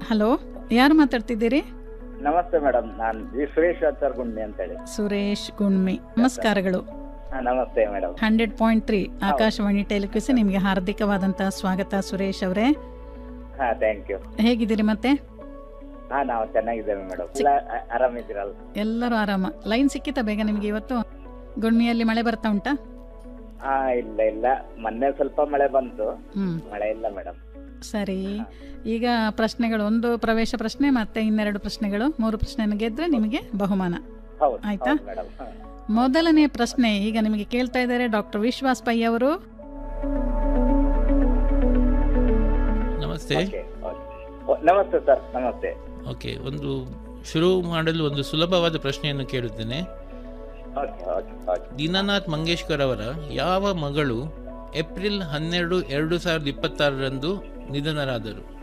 Hello ಯಾರು ಮಾತಾಡ್ತಿದ್ದೀರಿ ನಮಸ್ತೆ madam ನಾನು ಜಿ ಸುರೇಶ್ ಆಚಾರ್ ಗುಂಡಿ ಅಂತೇಳಿ ಸುರೇಶ್ ಗುಣ್ಮಿ ನಮಸ್ಕಾರಗಳು ಹಾ, ನಮಸ್ತೆ madam hundred point three Akashvani telequiz ನಿಮಗೆ ಹಾರ್ದಿಕವಾದಂತಹ ಸ್ವಾಗತ ಸುರೇಶ್ ಅವರೇ ಹಾ ಥ್ಯಾಂಕ್ ಯು ಹೇಗಿದ್ದೀರಿ ಮತ್ತೆ ಹಾ ನಾವು ಚೆನ್ನಾಗಿದ್ದೇವೆ ಮೇಡಮ್ ಎಲ್ಲ ಆ- ಆರಾಮಿದ್ದೀರಲ್ಲ ಎಲ್ಲರೂ ಆರಾಮ ಲೈನ್ ಸಿಕ್ಕಿತಾ ಬೇಗ ನಿಮಗೆ ಇವತ್ತು ಗುಣ್ಮಿಯಲ್ಲಿ ಮಳೆ ಬರ್ತಾ ಉಂಟಾ ಹಾ ಇಲ್ಲ ಇಲ್ಲ ಮೊನ್ನೆ ಸ್ವಲ್ಪ ಮಳೆ ಬಂತು ಹ್ಮ್ ಮಳೆ ಇಲ್ಲ ಮೇಡಮ್ ಸರಿ ಈಗ ಪ್ರಶ್ನೆಗಳು ಒಂದು ಪ್ರವೇಶ ಪ್ರಶ್ನೆ ಮತ್ತೆ ಇನ್ನೆರಡು ಪ್ರಶ್ನೆಗಳು ಮೂರು ಪ್ರಶ್ನೆ ಗೆದ್ರೆ ನಿಮಗೆ ಬಹುಮಾನ ಹೌದು ಆಯ್ತಾ? ಮೇಡಮ್ ಮೊದಲನೇ ಪ್ರಶ್ನೆ ಈಗ ನಿಮಗೆ ಕೇಳ್ತಾ ಇದ್ದಾರೆ ಡಾಕ್ಟರ್ ವಿಶ್ವಾಸ್ ಪೈ ಅವರು ನಮಸ್ತೆ ನಮಸ್ತೆ ಸರ್ ನಮಸ್ತೆ ಓಕೆ ಒಂದು ಶುರು ಮಾಡಲು ಒಂದು ಸುಲಭವಾದ ಪ್ರಶ್ನೆಯನ್ನು ಕೇಳುತ್ತೇನೆ okay okay okay Dinanath Mangeshkar ಅವರ ಯಾವ ಮಗಳು ಏಪ್ರಿಲ್ ಹನ್ನೆರಡು ಎರಡು ಸಾವಿರದ ಇಪ್ಪತ್ತಾರರಂದು ನಿಧನರಾದರು